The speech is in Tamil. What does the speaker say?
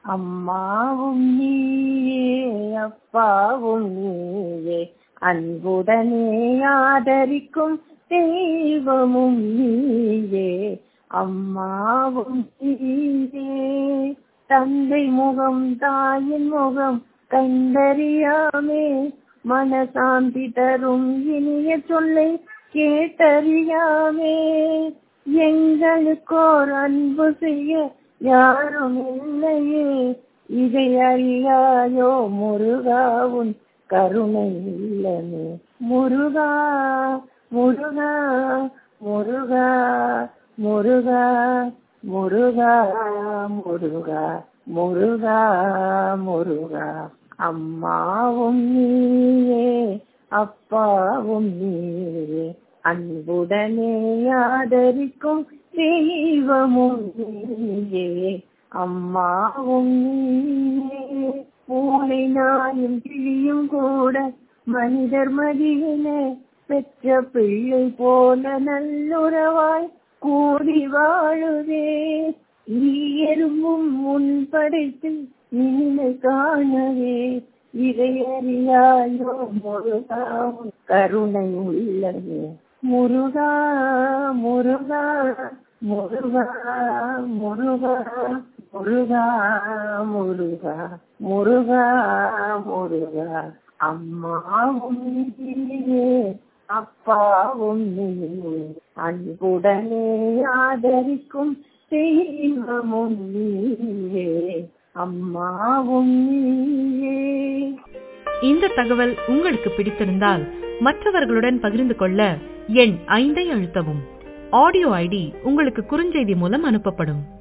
அம்மாவும் நீயே அப்பாவும் நீயே அன்புடனே ஆதரிக்கும் தெய்வமும் நீயே அம்மாவும் நீயே தந்தை முகம் தாயின் முகம் கண்டறியாமே மனசாந்தி தரும் இனிய சொல்லை கேட்டறியாமே எங்களுக்கோர் அன்பு செய்ய யாரும் இல்லையே இதை அறியாயோ முருகாவும் கருணை இல்லமே முருகா முருகா முருகா முருகா முருகா முருகா முருகா முருகா அம்மாவும் நீயே அப்பாவும் நீயே அன்புடனே ஆதரிக்கும் தெய்வமும் நீயே அம்மாவும் நீயே பூனை நாயும் கிளியும் கூட மனிதர் மதியில பெற்ற பிள்ளை போல நல்லுறவாய் கூடி வாழுதே நீ எறும்பும் முன் படைத்து இனிமை காணவே இதை அறியாயோ முருகா கருணை உள்ளது முருகா முருகா முருகா முருகா முருகா முருகா முருகா முருகா அம்மாவும் நீயே அப்பாவும் நீயே அன்புடனே ஆதரிக்கும் தெய்வமும் நீயே அம்மாவும் நீயே இந்த தகவல் உங்களுக்கு பிடித்திருந்தால் மற்றவர்களுடன் பகிர்ந்து கொள்ள எண் ஐந்தை அழுத்தவும் ஆடியோ ஐடி உங்களுக்கு குறுஞ்செய்தி மூலம் அனுப்பப்படும்